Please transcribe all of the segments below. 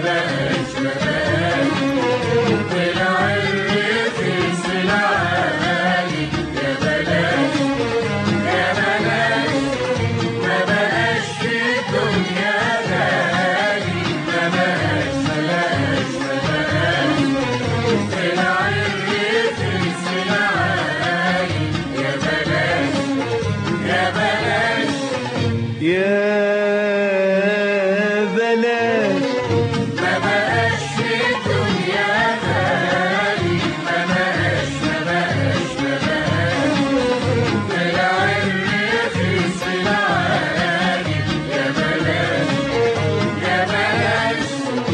بقاش بقاش طلع الرخيص العالي يا بلاش يا بلاش ما بقاش في الدنيا غالي ما بقاش بلاش بلاش طلع الرخيص العالي يا بلاش يا بلاش يا بلاش ما بقاش في الدنيا غالي ما بقاش ما بقاش ما بقاش طلع الرخيص العالي يا بلاش يا بلاش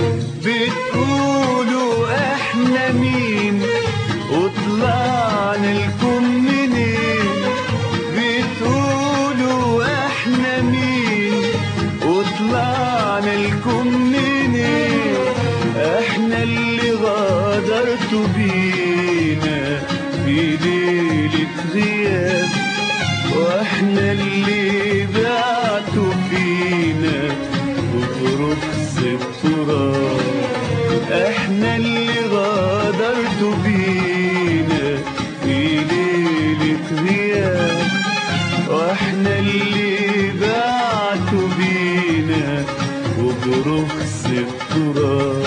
بتقولوا احنا مين وطلعنا لكم منين بتقولوا احنا مين وطلعنا لكم منين احنا اللي غادرتوا بينا في ليلة غياب واحنا اللي بعتوا فينا وبرخص التراب احنا اللي غادرتوا بينا في ليلة غياب واحنا اللي بعتوا بينا وبرخص التراب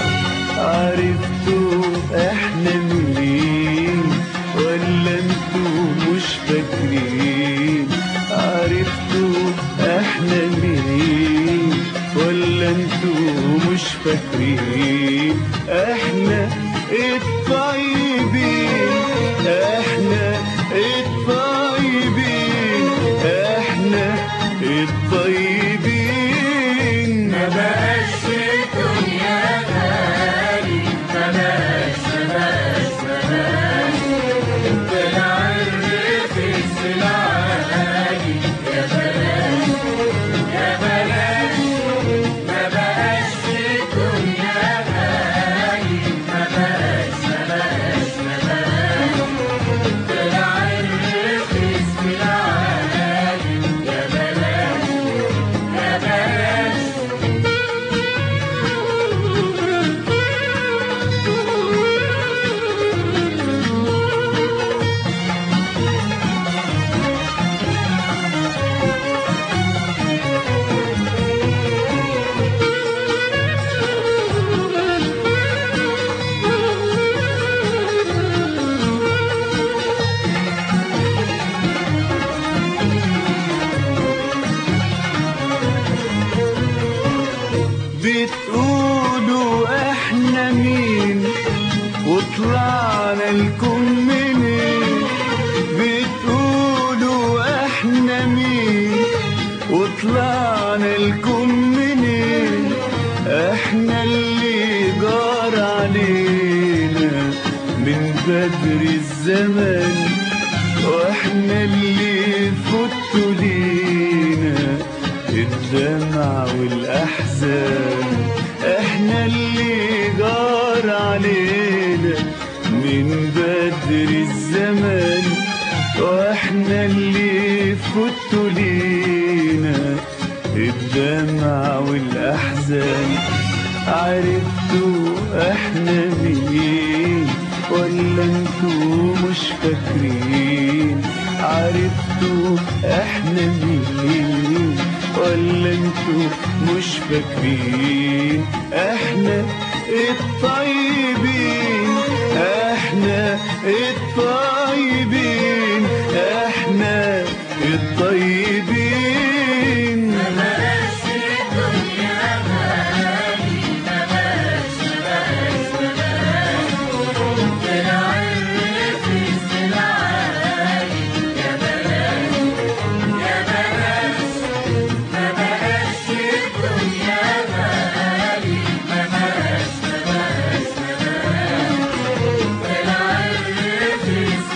عرفتوا احنا منين ولا انتوا مش فاكرين عرفتوا احنا منين ولا انتوا مش فاكرين احنا الطيبين احنا الطيبين احنا الطيبين ما بقاش في الدنيا غالي ما بقاش ما بقاش ما بقاش طلع الرخيص العالي يا بلاش يا بلاش ما بقاش في الدنيا غالي ما بقاش ما بقاش ما بقاش طلع الرخيص العالي يا بلاش يا بلاش بتقولوا احنا مين وطلعنا لكم منين بتقولوا احنا مين وطلعنا لكم منين احنا اللي جار علينا من بدر الزمان واحنا اللي فتوا لينا الدمع والاحزان احنا اللي جار علينا من بدر الزمان واحنا اللي فتوا لينا الدمع والاحزان عرفتوا احنا مين ولا انتوا مش فاكرين عرفتوا احنا مين ولا انتوا مش فاكرين احنا الطيبين احنا الطيبين احنا الطيبين ما بقاش في الدنيا غالي ما بقاش ما بقاش ما بقاش طلع الرخيص العالي يا بلاش يا بلاش ما بقاش في الدنيا غالي ما بقاش ما بقاش ما بقاش طلع الرخيص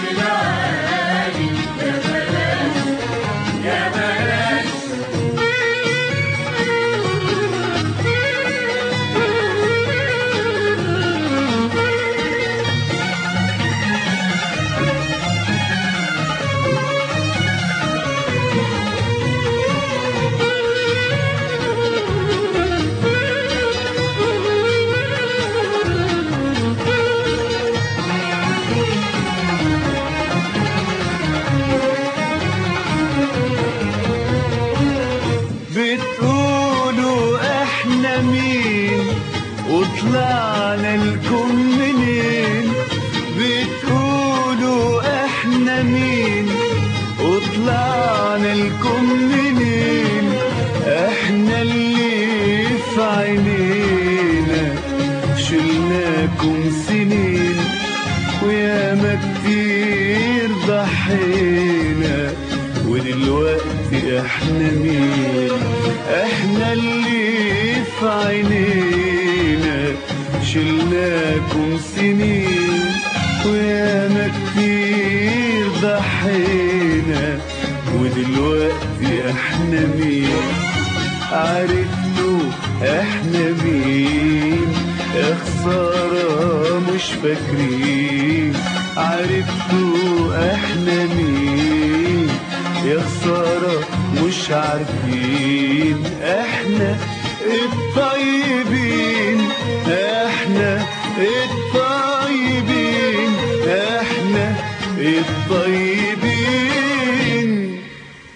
وطلعنا لكم منين بتقولوا احنا مين وطلعنا لكم منين احنا اللي في عينينا شلناكم سنين وياما كتير ضحينا ودلوقتي احنا مين احنا اللي في عينينا شلناكم سنين وياما كتير ضحينا ودلوقتي احنا مين عرفتوا احنا مين يا خسارة مش فاكرين عرفتوا احنا مين يا خسارة مش عارفين احنا الطيبين احنا الطيبين احنا الطيبين